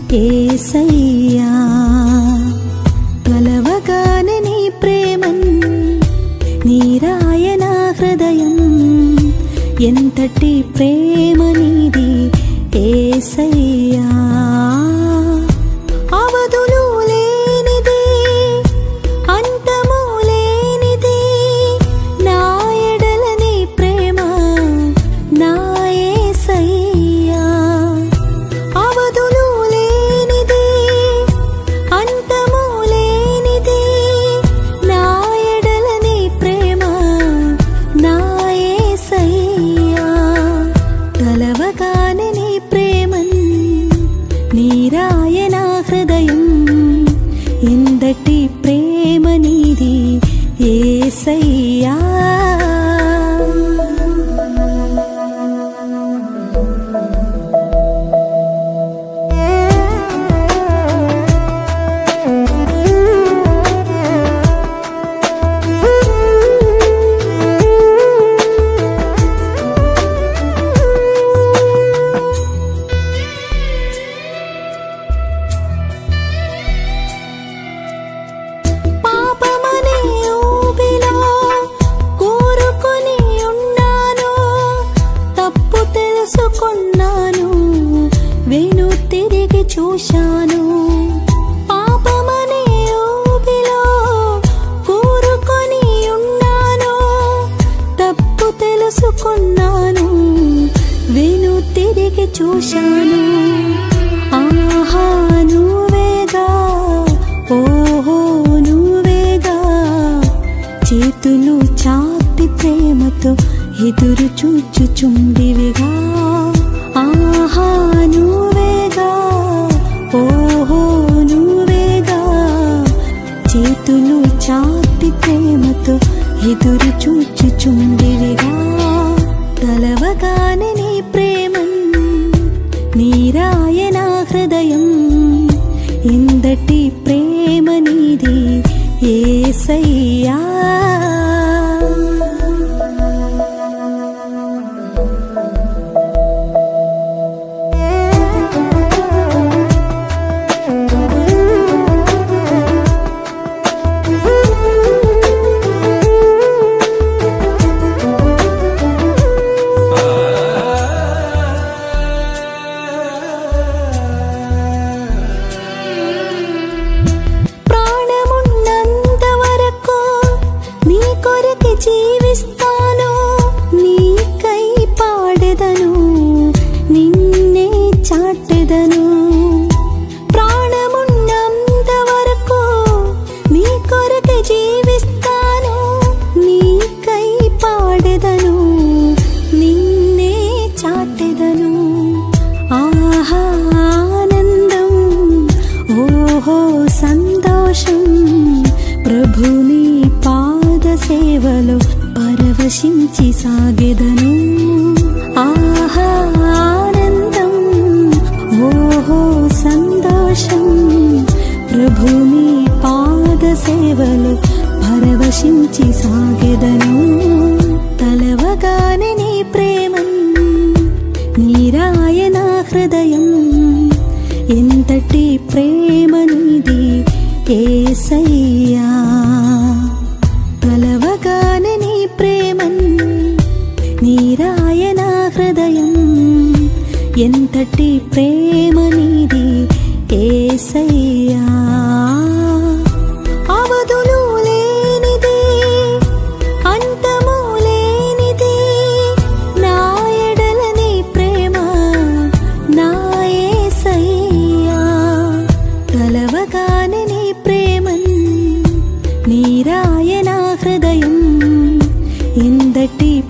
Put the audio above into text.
ఏసయ్యా కలవగానే నీ ప్రేమన్ నీరాయన హృదయం ఎంతటి ప్రేమ నీది ఏసయ్యా అవధులు లేనిది అంతము లేనిది నా ఎడల నీ ప్రేమ నా యేసయ్యా అవధులు లేనిది అంతము లేనిది నా ఎడల నీ ప్రేమ నా యేసయ్యా కలవగానే నీ ప్రేమన్ నీరాయన హృదయం ఇందటి ప్రేమ నీది ఏసయ్యా పాపమనే ఊబిలో కూరుకొని ఉన్నాను తప్పు తెలుసుకున్నాను వెను తిరిగి చూశాను పాపమనే ఊబిలో కూరుకొని ఉన్నాను తప్పు తెలుసుకున్నాను వెను తిరిగి చూశాను ఆహా నువ్వేగా ఓహో నువ్వేగా చేతులు చాపి ప్రేమతో ఎదురు చూచుచుండివిగా ఆహా నువ్వేగా ఓహో నువ్వేగా చేతులు చాపి ప్రేమతో ఎదురు చూచుచుండివిగా తలవగానే నీ ప్రేమన్ నీరాయన హృదయం ఇందటి ప్రేమ నీది ఏసయ్యా ప్రాణమున్నంత వరకు నీ కొరకి జీవిస్తాను నీకై పాడెదను నిన్నే చాటెదను ప్రాణమున్నంత వరకు నీ కొరకి జీవిస్తాను నీకై పాడెదను నిన్నే చాటెదను ఆహా ఆనందం ఓహో సంతోషం ప్రభుని పాద సేవలో పరవశించి సాగెదను ఆహా ఆనందం ఓహో సంతోషం ప్రభుని పాద సేవలో పరవశించి సాగెదను తలవగానే నీ ప్రేమన్ నీరాయన హృదయం ఎంతటి ప్రేమ నీది ఏసయ్యా కలవగానే నీ ప్రేమన్ నీరాయన హృదయం ఎంతటి ప్రేమ నీది ఏసయ్యా అవధులు లేనిది అంతము లేనిది నా ఎడల నీ ప్రేమ నా యేసయ్యా కలవగానే నీ ప్రేమన్ నీరాయన హృదయం ఇందటి